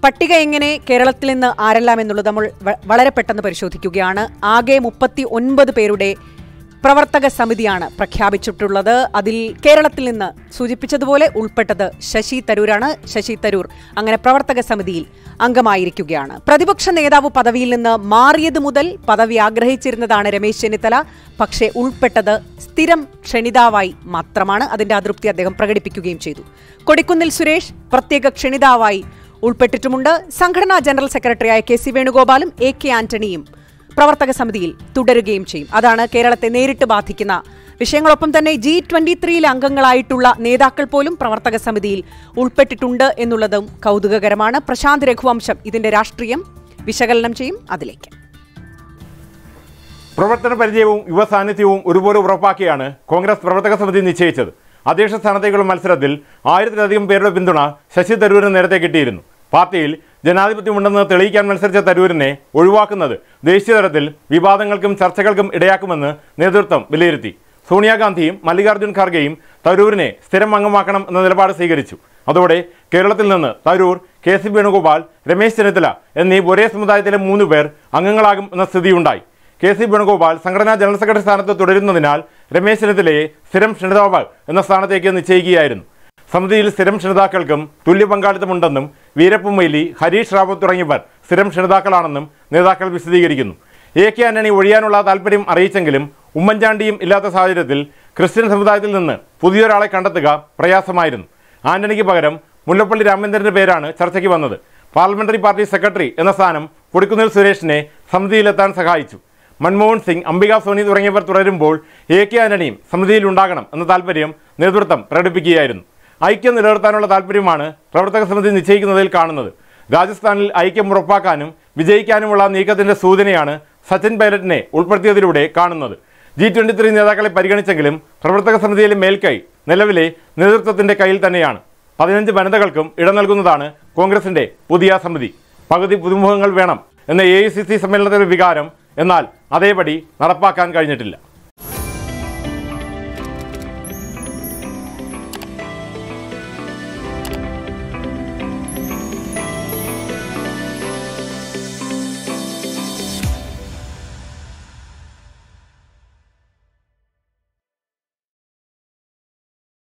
പട്ടിക എങ്ങനെ കേരളത്തിൽ നിന്ന് ആരെല്ലാം എന്നുള്ളത് നമ്മൾ വ- വളരെ പെട്ടെന്ന് പരിശോധിക്കുകയാണ് ആകെ മുപ്പത്തി ഒൻപത് പേരുടെ പ്രവർത്തക സമിതിയാണ് പ്രഖ്യാപിച്ചിട്ടുള്ളത് അതിൽ കേരളത്തിൽ നിന്ന് സൂചിപ്പിച്ചതുപോലെ ഉൾപ്പെട്ടത് ശശി തരൂരാണ് ശശി തരൂർ അങ്ങനെ പ്രവർത്തക സമിതിയിൽ അംഗമായിരിക്കുകയാണ് പ്രതിപക്ഷ നേതാവ് പദവിയിൽ നിന്ന് മാറിയത് മുതൽ പദവി ആഗ്രഹിച്ചിരുന്നതാണ് രമേശ് ചെന്നിത്തല പക്ഷേ ഉൾപ്പെട്ടത് സ്ഥിരം ക്ഷണിതാവായി മാത്രമാണ് അതിന്റെ അതൃപ്തി അദ്ദേഹം പ്രകടിപ്പിക്കുകയും ചെയ്തു കൊടിക്കുന്നിൽ സുരേഷ് പ്രത്യേക ക്ഷണിതാവായി ഉൾപ്പെട്ടിട്ടുമുണ്ട് സംഘടനാ ജനറൽ സെക്രട്ടറിയായ കെ സി വേണുഗോപാലും എ കെ ആന്റണിയും പ്രവർത്തക സമിതിയിൽ തുടരുകയും ചെയ്യും അതാണ് കേരളത്തെ നേരിട്ട് ബാധിക്കുന്ന വിഷയങ്ങളൊപ്പം തന്നെ ജി ട്വന്റി ത്രീയിലെ അംഗങ്ങളായിട്ടുള്ള നേതാക്കൾ പോലും പ്രവർത്തക സമിതിയിൽ ഉൾപ്പെട്ടിട്ടുണ്ട് എന്നുള്ളതും കൗതുകകരമാണ് പ്രശാന്ത് രഘുവംശം ഇതിന്റെ രാഷ്ട്രീയം വിശകലനം ചെയ്യും അതിലേക്ക് പ്രവർത്തന പരിചയവും യുവ സാന്നിധ്യവും ഒരുപോലെ ഉറപ്പാക്കിയാണ് കോൺഗ്രസ് പ്രവർത്തക സമിതി നിശ്ചയിച്ചത് അധ്യക്ഷ സ്ഥാനത്തേക്കുള്ള മത്സരത്തിൽ ആയിരത്തിലധികം പേരുടെ പിന്തുണ ശശി തരൂരിന് നേരത്തെ കിട്ടിയിരുന്നു പാർട്ടിയിൽ ജനാധിപത്യമുണ്ടെന്ന് തെളിയിക്കാൻ മത്സരിച്ച തരൂരിനെ ഒഴിവാക്കുന്നത് ദേശീയതലത്തിൽ വിവാദങ്ങൾക്കും ചർച്ചകൾക്കും ഇടയാക്കുമെന്ന് നേതൃത്വം വിലയിരുത്തി സോണിയാഗാന്ധിയും മല്ലികാർജ്ജുൻ ഖാർഗെയും തരൂരിനെ സ്ഥിരം അംഗമാക്കണം എന്ന നിലപാട് സ്വീകരിച്ചു അതോടെ കേരളത്തിൽ നിന്ന് തരൂർ കെ സി വേണുഗോപാൽ രമേശ് ചെന്നിത്തല എന്നീ ഒരേ സമുദായത്തിലെ മൂന്ന് പേർ അംഗങ്ങളാകും എന്ന സ്ഥിതിയുണ്ടായി കെ സി വേണുഗോപാൽ സംഘടനാ ജനറൽ സെക്രട്ടറി സ്ഥാനത്ത് തുടരുന്നതിനാൽ രമേശ് ചെന്നിത്തലയെ സ്ഥിരം ക്ഷണിതാവ് എന്ന സ്ഥാനത്തേക്ക് നിശ്ചയിക്കുകയായിരുന്നു സമിതിയിൽ സ്ഥിരം ക്ഷണിതാക്കൾക്കും തുല്യ പങ്കാളിത്തമുണ്ടെന്നും വീരപ്പൻ മൊയ്ലി ഹരീഷ് റാവത്ത് തുടങ്ങിയവർ സ്ഥിരം ക്ഷണിതാക്കളാണെന്നും നേതാക്കൾ വിശദീകരിക്കുന്നു എ കെ ആന്റണി ഒഴിയാനുള്ള താല്പര്യം അറിയിച്ചെങ്കിലും ഉമ്മൻചാണ്ടിയും ഇല്ലാത്ത സാഹചര്യത്തിൽ ക്രിസ്ത്യൻ സമുദായത്തിൽ നിന്ന് പുതിയൊരാളെ കണ്ടെത്തുക പ്രയാസമായിരുന്നു ആന്റണിക്ക് പകരം മുല്ലപ്പള്ളി രാമചന്ദ്രന്റെ പേരാണ് ചർച്ചയ്ക്ക് വന്നത് പാർലമെന്ററി പാർട്ടി സെക്രട്ടറി എന്ന സ്ഥാനം കൊടിക്കുന്നിൽ സുരേഷിനെ സമിതിയിലെത്താൻ സഹായിച്ചു മൻമോഹൻ സിംഗ് അംബിക സോണി തുടങ്ങിയവർ തുടരുമ്പോൾ എ കെ ആന്റണിയും സമിതിയിൽ ഉണ്ടാകണം എന്ന താല്പര്യം നേതൃത്വം പ്രകടിപ്പിക്കുകയായിരുന്നു ഐക്യം നിലനിർത്താനുള്ള താല്പര്യമാണ് പ്രവർത്തക സമിതി നിശ്ചയിക്കുന്നതിൽ കാണുന്നത് രാജസ്ഥാനിൽ ഐക്യം ഉറപ്പാക്കാനും വിജയിക്കാനുമുള്ള നീക്കത്തിന്റെ സൂചനയാണ് സച്ചിൻ പൈലറ്റിനെ ഉൾപ്പെടുത്തിയതിലൂടെ കാണുന്നത് ജി ട്വന്റി ത്രീ നേതാക്കളെ പരിഗണിച്ചെങ്കിലും പ്രവർത്തക സമിതിയിലെ മേൽക്കൈ നിലവിലെ നേതൃത്വത്തിന്റെ കയ്യിൽ തന്നെയാണ് പതിനഞ്ച് വനിതകൾക്കും ഇടം നൽകുന്നതാണ് കോൺഗ്രസിന്റെ പുതിയ സമിതി പകുതി പുതുമുഖങ്ങൾ വേണം എന്ന എ സമ്മേളനത്തിലെ വികാരം എന്നാൽ അതേപടി നടപ്പാക്കാൻ കഴിഞ്ഞിട്ടില്ല